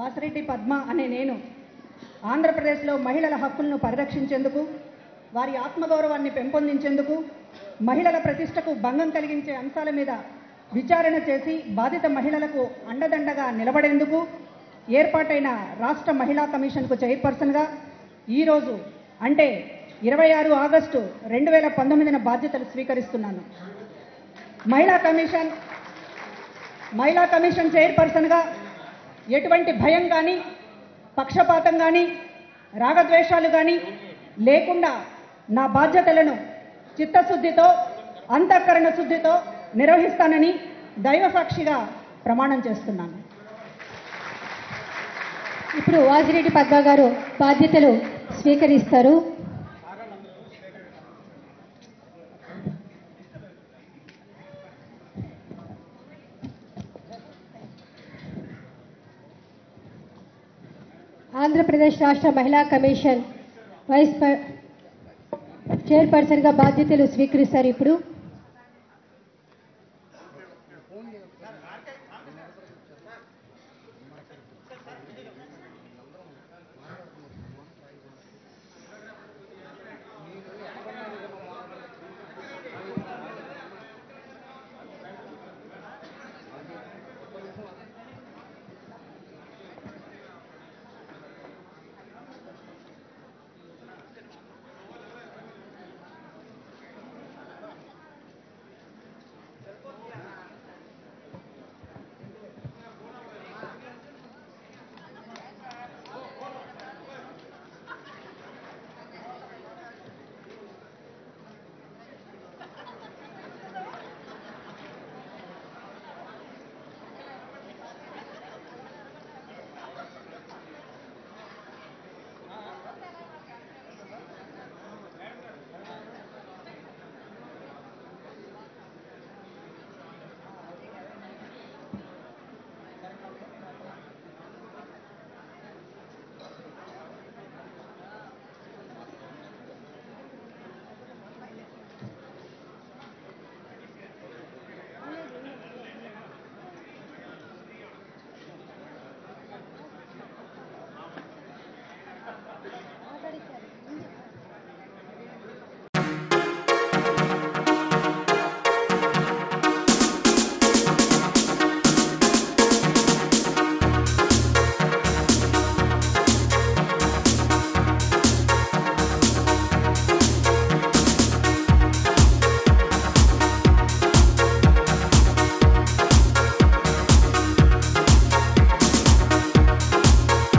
వాసిరెడ్డి పద్మ అనే నేను ఆంధ్రప్రదేశ్లో మహిళల హక్కులను పరిరక్షించేందుకు వారి ఆత్మగౌరవాన్ని పెంపొందించేందుకు మహిళల ప్రతిష్టకు భంగం కలిగించే అంశాల మీద విచారణ చేసి బాధిత మహిళలకు అండదండగా నిలబడేందుకు ఏర్పాటైన రాష్ట్ర మహిళా కమిషన్కు చైర్పర్సన్గా ఈరోజు అంటే ఇరవై ఆరు ఆగస్టు రెండు వేల పంతొమ్మిదిన బాధ్యతలు స్వీకరిస్తున్నాను మహిళా కమిషన్ మహిళా కమిషన్ చైర్పర్సన్గా ఎటువంటి భయం కానీ పక్షపాతం కానీ రాగద్వేషాలు కానీ లేకుండా నా బాధ్యతలను చిత్తశుద్ధితో అంతఃకరణ శుద్ధితో నిర్వహిస్తానని దైవ సాక్షిగా ప్రమాణం చేస్తున్నాను ఇప్పుడు వాసిరెడ్డి పద్మ గారు బాధ్యతలు స్వీకరిస్తారు ఆంధ్రప్రదేశ్ రాష్ట్ర మహిళా కమిషన్ వైస్ ప- చైర్పర్సన్గా బాధ్యతలు స్వీకరిస్తారు ఇప్పుడు